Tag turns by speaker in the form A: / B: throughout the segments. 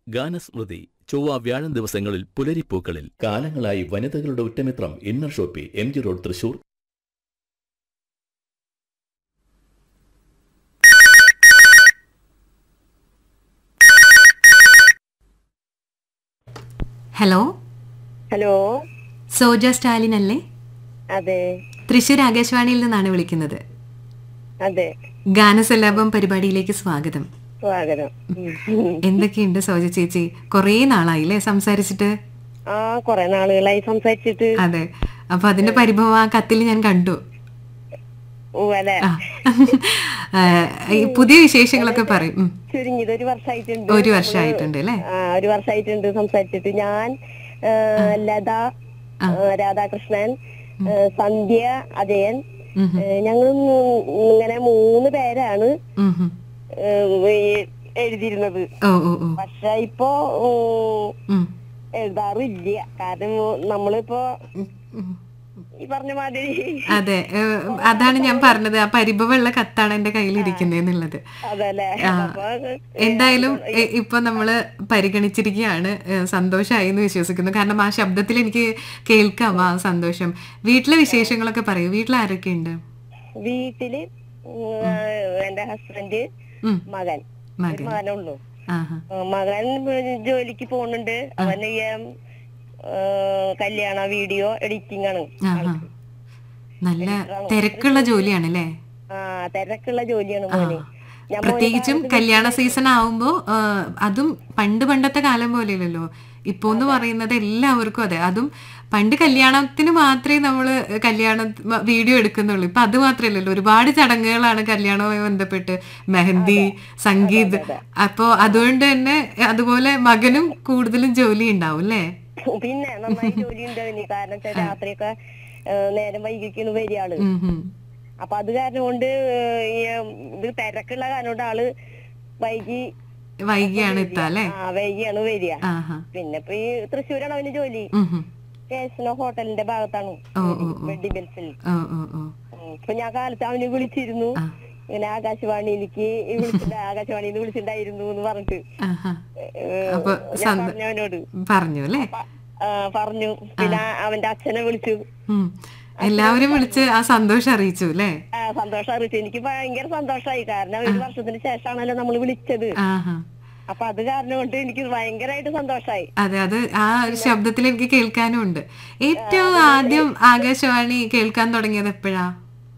A: ഗാനസ്മൃതി ചൊവ്വ വ്യാഴം ദിവസങ്ങളിൽ പുലരിപ്പൂക്കളിൽ കാലങ്ങളായി വനിതകളുടെ ഉറ്റമിത്രം Inner Shoppe M G road Thrissur
B: hello
C: hello
B: Soja Stalin അല്ലേ
C: അതെ
B: തൃശൂർ ആകാശവാണിയിൽ നിന്നാണ് വിളിക്കുന്നത്
C: അതെ
B: ഗാനസല്ലാപം പരിപാടിയിലേക്ക് സ്വാഗതം
C: സ്വാഗതം ഉം.
B: എന്തൊക്കെയുണ്ട് സോജ ചേച്ചി കുറേ നാളായില്ലേ സംസാരിച്ചിട്ട്
C: ആ കൊറേ നാളുകളായി സംസാരിച്ചിട്ട്
B: അതെ അപ്പൊ അതിന്റെ പരിഭവം ആ കത്തിൽ ഞാൻ കണ്ടു
C: ഓ അല്ലെ
B: ആ. ആ, ഈ പുതിയ വിശേഷങ്ങളൊക്കെ പറയും ഉം.
C: ചുരുങ്ങിയത് ഒരു വർഷമായിട്ടുണ്ട്
B: ഒരു വർഷമായിട്ടുണ്ട് അല്ലേ
C: ആ ഒരു വർഷമായിട്ടുണ്ട് സംസാരിച്ചിട്ട് ഞാൻ ആ, ലത ആ, രാധാകൃഷ്ണൻ ആ, സന്ധ്യ അജയൻ
B: ഉം
C: ആ, ഞങ്ങൾ മൂ- ഇങ്ങനെ മൂന്ന് പേരാണ്
B: ഉം ഉം.
C: ആ, ഈ എഴുതിയിരുന്നത്
B: ഓ ഓ ഓ
C: പക്ഷെ ഇപ്പോ ഉം,
B: ഉം.
C: എഴുതാറില്ല കാരണം നമ്മളിപ്പോ
B: ഉം, ഉം.
C: ഈ പറഞ്ഞ മാതിരി
B: അതെ ഏ, അതാണ് ഞാൻ പറഞ്ഞത് ആ പരിഭവമുള്ള കത്താണ് എന്റെ കയ്യിൽ ഇരിക്കുന്നതെന്നുള്ളത്
C: അതല്ലേ
B: ആ.
C: അപ്പൊ
B: എന്തായാലും എ- ഇപ്പൊ നമ്മള് പരിഗണിച്ചിരിക്കുകയാണ് ഏ, സന്തോഷമായി എന്ന് വിശ്വസിക്കുന്നു കാരണം ആ ശബ്ദത്തിൽ എനിക്ക് കേൾക്കാം ആ സന്തോഷം വീട്ടിലെ വിശേഷങ്ങളൊക്കെ പറയൂ വീട്ടിൽ ആരൊക്കെ ഉണ്ട്
C: വീട്ടില് ഉം, എന്റെ ഹസ്ബൻഡ്
B: ഉം,
C: മകൻ ഒരു
B: മകൻ
C: മകനുള്ളൂ
B: ആഹാ
C: ആ, മകൻ ജോലിക്ക് പോകുന്നുണ്ട് അവന് ഈ ആ, കല്യാണ വീഡിയോ എഡിറ്റിംഗ് ആണ്
B: ആഹാ നല്ല തിരക്കുള്ള ജോലിയാണല്ലേ
C: ആ തിരക്കുള്ള ജോലിയാണ് മോന് ഞാൻ മോനെ
B: പ്രത്യേകിച്ചും കല്യാണ സീസൺ ആവുമ്പോ ആ, അതും പണ്ട് പണ്ടത്തെ കാലം പോലെയല്ലല്ലോ ഇപ്പൊ എന്ന് പറയുന്നത് എല്ലാവർക്കും അതെ അതും പണ്ട് കല്യാണത്തിന് മാത്രമേ നമ്മള് കല്യാണ വീഡിയോ എടുക്കുന്നുള്ളൂ ഇപ്പൊ അത് മാത്രമല്ലല്ലോ ഒരുപാട് ചടങ്ങുകളാണ് കല്യാണവുമായി ബന്ധപ്പെട്ട് മെഹന്തി സംഗീത് അപ്പോ അതുകൊണ്ട് തന്നെ അതുപോലെ മകനും കൂടുതലും ജോലി ഉണ്ടാവും അല്ലേ
C: പിന്നെ നന്നായി ജോലി ഉണ്ട് അവന് കാരണം വെച്ചാൽ രാത്രിയൊക്കെ ആ, നേരം വൈകിക്കുന്നു വരിക ആള്
B: ഉം ഉം.
C: അപ്പൊ അത് കാരണം കൊണ്ട് ഈ ഇത് തിരക്കുള്ള കാരണം കൊണ്ട് ആള് വൈകി
B: വൈകിയാണ് എത്താ അല്ലേ
C: ആ വൈകിയാണ് വരിക
B: ആഹാ
C: പിന്നെ ഇപ്പൊ ഈ തൃശ്ശൂരാണ് അവന് ജോലി
B: ഉം ഉം.
C: കേശന ഹോട്ടലിന്റെ ഭാഗത്താണ്
B: ഓ ഓ ഓ
C: വെഡി ബെൽസിൽ
B: ഓ ഓ ഓ
C: ഇപ്പൊ ഞാൻ കാലത്ത് അവന് വിളിച്ചിരുന്നു
B: ആ.
C: ഇങ്ങനെ ആകാശവാണിയിലേക്ക് വിളിച്ചിട്ട് ആകാശവാണിയിൽ നിന്ന് വിളിച്ചിട്ടുണ്ടായിരുന്നു എന്ന് പറഞ്ഞിട്ട്
B: ആഹാ
C: ഏഹ്,
B: അപ്പൊ
C: ഞാൻ
B: സന്ത-
C: പറഞ്ഞു അവനോട്
B: പറഞ്ഞു അല്ലേ
C: പ- ആ, പറഞ്ഞു പിന്നെ അവന്റെ അച്ഛനെ വിളിച്ചു
B: ഉം. എല്ലാവരും വിളിച്ച് ആ സന്തോഷം അറിയിച്ചു അല്ലേ
C: ആ, സന്തോഷം അറിയിച്ചു എനിക്ക് ഭയങ്കര സന്തോഷമായി കാരണം ഒരു വർഷത്തിന് ശേഷമാണല്ലോ നമ്മൾ വിളിച്ചത്
B: ആഹാ
C: അപ്പൊ അത് കാരണം കൊണ്ട് എനിക്ക് ഭയങ്കരമായിട്ട് സന്തോഷമായി
B: അതെ അത് ആ ഒരു ശബ്ദത്തിൽ എനിക്ക് കേൾക്കാനും ഉണ്ട് ഏറ്റവും ആദ്യം ആകാശവാണി കേൾക്കാൻ തുടങ്ങിയത് എപ്പോഴാ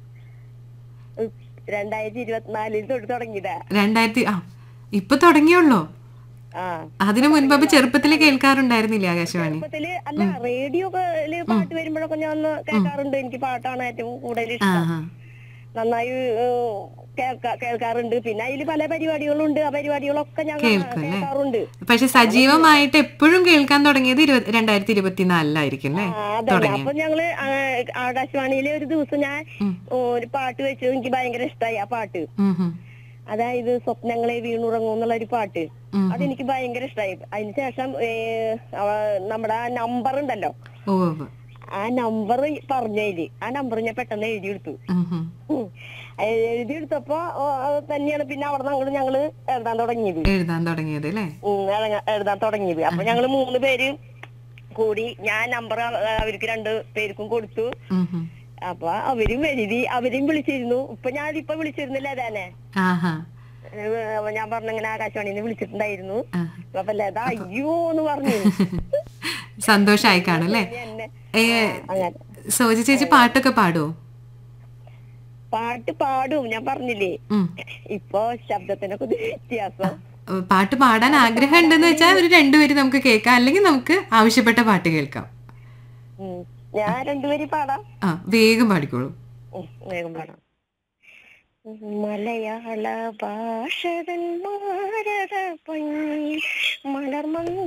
C: രണ്ടായിരത്തി ഇരുപത്തിനാലിൽ തൊട്ട് തുടങ്ങിയതാ
B: രണ്ടായിരത്തി ആ ഇപ്പൊ തുടങ്ങിയുള്ളോ
C: ആ
B: അതിനു മുൻപ് അപ്പൊ ചെറുപ്പത്തിൽ കേൾക്കാറുണ്ടായിരുന്നില്ലേ ആകാശവാണി
C: ചെറുപ്പത്തില് അല്ല റേഡിയോ പാട്ട് വരുമ്പോഴൊക്കെ ഞാൻ ഒന്ന് കേൾക്കാറുണ്ട് എനിക്ക് പാട്ടാണ് ഏറ്റവും കൂടുതൽ ഇഷ്ടം
B: ആഹാ
C: നന്നായി ഏഹ്, കേൾക്കാ- കേൾക്കാറുണ്ട് പിന്നെ അതിൽ പല പരിപാടികളുണ്ട് ആ പരിപാടികളൊക്കെ ഞാൻ
B: കേൾക്കും അല്ലേ?
C: കേൾക്കാറുണ്ട്
B: പക്ഷെ സജീവമായിട്ട് എപ്പോഴും കേൾക്കാൻ തുടങ്ങിയത് ഇരുപത് രണ്ടായിരത്തി ഇരുപത്തിനാലിലായിരിക്കും അല്ലേ
C: ആ, അതന്നെ അപ്പൊ ഞങ്ങള് ആ, ആകാശവാണിയിലെ ഒരു ദിവസം ഞാൻ
B: ഉം.
C: ഒരു പാട്ട് വെച്ചത് എനിക്ക് ഭയങ്കര ഇഷ്ടമായി ആ പാട്ട്
B: ഉം ഉം.
C: അതായത് സ്വപ്നങ്ങളെ വീണുറങ്ങും എന്നുള്ള ഒരു പാട്ട്
B: ഉം.
C: അതെനിക്ക് ഭയങ്കര ഇഷ്ടമായി അതിനുശേഷം ഏഹ്, അവ- നമ്മുടെ ആ നമ്പർ ഉണ്ടല്ലോ
B: ഓ ഓ.
C: ആ നമ്പർ പറഞ്ഞതില് ആ നമ്പർ ഞാൻ പെട്ടെന്ന് എഴുതിയെടുത്തു
B: ഉം ഉം.
C: ഉം. എഴുതിയെടുത്തപ്പോ ഓ, അത് തന്നെയാണ് പിന്നെ അവിടെ നിന്ന് അങ്ങോട്ട് ഞങ്ങള് എഴുതാൻ തുടങ്ങിയത്
B: എഴുതാൻ തുടങ്ങിയത് അല്ലേ
C: ഉം, എഴുതാൻ- എഴുതാൻ തുടങ്ങിയത് അപ്പൊ ഞങ്ങള് മൂന്ന് പേര് കൂടി ഞാൻ നമ്പർ അവർക്ക് രണ്ട് പേർക്കും കൊടുത്തു
B: ഉം ഉം.
C: അപ്പൊ അവരും എഴുതി അവരും വിളിച്ചിരുന്നു ഇപ്പൊ ഞാൻ ഇപ്പൊ വിളിച്ചിരുന്നില്ല അതാനെ
B: ആഹാ
C: ഞാൻ പറഞ്ഞ ഇങ്ങനെ ആകാശവാണിന്ന് വിളിച്ചിട്ടുണ്ടായിരുന്നു
B: ആ.
C: അപ്പൊ ലത അയ്യോ എന്ന് പറഞ്ഞു
B: സന്തോഷായി കാണും അല്ലേ
C: എന്നെ
B: ഏ,
C: അങ്ങനെ
B: സോജി ചേച്ചി പാട്ടൊക്കെ പാടുവോ
C: പാട്ട് പാടും ഞാൻ പറഞ്ഞില്ലേ
B: ഉം.
C: ഇപ്പൊ ശബ്ദത്തിനൊക്കെ ഒരു വ്യത്യാസം
B: ഏ, പാട്ട് പാടാൻ ആഗ്രഹം ഉണ്ടെന്ന് വെച്ചാൽ ഒരു രണ്ടുപേരും നമുക്ക് കേൾക്കാം അല്ലെങ്കിൽ നമുക്ക് ആവശ്യപ്പെട്ട പാട്ട് കേൾക്കാം
C: ഉം. ഞാൻ രണ്ടുപേരും പാടാം
B: ആ വേഗം പാടിക്കോളൂ
C: ഉം, വേഗം പാടാം മലയാള ഭാഷതൻ ഭാരത പൊന്നിൽ മലർമന്ദ